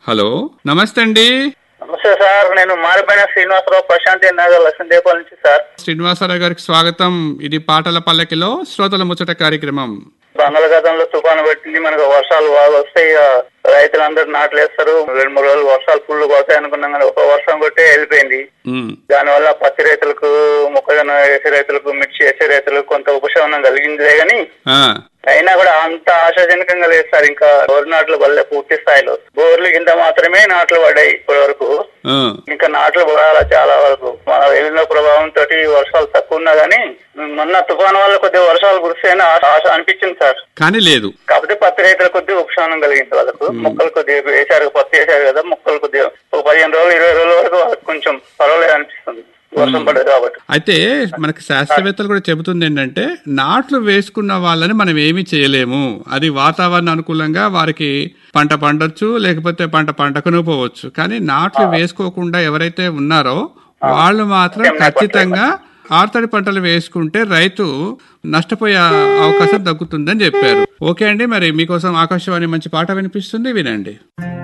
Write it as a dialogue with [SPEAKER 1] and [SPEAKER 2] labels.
[SPEAKER 1] hello నమస్తే అండి
[SPEAKER 2] నమస్తే సార్ నేను మారిపోయిన శ్రీనివాసరావు ప్రశాంతి నగర్ లక్ష్మీదేపాల నుంచి సార్
[SPEAKER 1] శ్రీనివాసరావు గారికి స్వాగతం ఇది పాటల పల్లకిలో శ్రోతల ముచ్చట కార్యక్రమం
[SPEAKER 2] బంగాళాఖాతంలో తుఫాను పెట్టింది మనకు వర్షాలు బాగా వస్తాయి ఇక రైతులందరూ నాట్లు వేస్తారు రెండు మూడు రోజులు వర్షాలు ఫుల్ కొడతాయి అనుకున్నాం కానీ ఒక వర్షం కొట్టే వెళ్ళిపోయింది
[SPEAKER 1] ఉమ్,
[SPEAKER 2] దానివల్ల పత్తి రైతులకు మొక్కజొన్న వేసే రైతులకు మిర్చి వేసే రైతులకు కొంత ఉపశమనం కలిగిందిలే గాని
[SPEAKER 1] ఆ,
[SPEAKER 2] అయినా కూడా అంత ఆశాజనకంగా లేదు సార్ ఇంకా బోరు నాట్లు వల్లే పూర్తి స్థాయిలో బోర్లు కింద మాత్రమే నాట్లు పడ్డాయి ఇప్పటి వరకు
[SPEAKER 1] ఆ,
[SPEAKER 2] ఇంకా నాట్లు పడాలా చాలా వరకు మన వెళ్ళిన ప్రభావం తోటి వర్షాలు తక్కువ ఉన్నా గానీ మొన్న తుఫాను వల్ల కొద్దిగా వర్షాలు కురిస్తాయని ఆశ ఆశ అనిపించింది సార్
[SPEAKER 1] కానీ లేదు
[SPEAKER 2] కాకపోతే పత్తి రైతుల కొద్దిగా ఉపశమనం కలిగింది వాళ్ళకు మొక్కలు కొద్దిగా వేశారు పత్తి వేశారు కదా మొక్కలు కొద్దిగా ఒక పదిహేను రోజులు ఇరవై రోజుల వరకు వాళ్ళకి కొంచెం పర్వాలేదు అనిపిస్తుంది వర్షం పడదు కాబట్టి
[SPEAKER 1] అయితే మనకి శాస్త్రవేత్తలు కూడా చెబుతుంది ఏంటంటే నాట్లు వేసుకున్న వాళ్ళని మనం ఏమీ చేయలేము అది వాతావరణ అనుకూలంగా వారికి పంట పండొచ్చు లేకపోతే పంట పంటకును పోవచ్చు కానీ నాట్లు వేసుకోకుండా ఎవరైతే ఉన్నారో వాళ్ళు మాత్రం ఖచ్చితంగా ఆర్తడి పంటలు వేసుకుంటే రైతు నష్టపోయే అవకాశం తగ్గుతుందని చెప్పారు ఓకే అండి మరి మీకోసం ఆకాశవాణి మంచి పాట వినిపిస్తుంది వినండి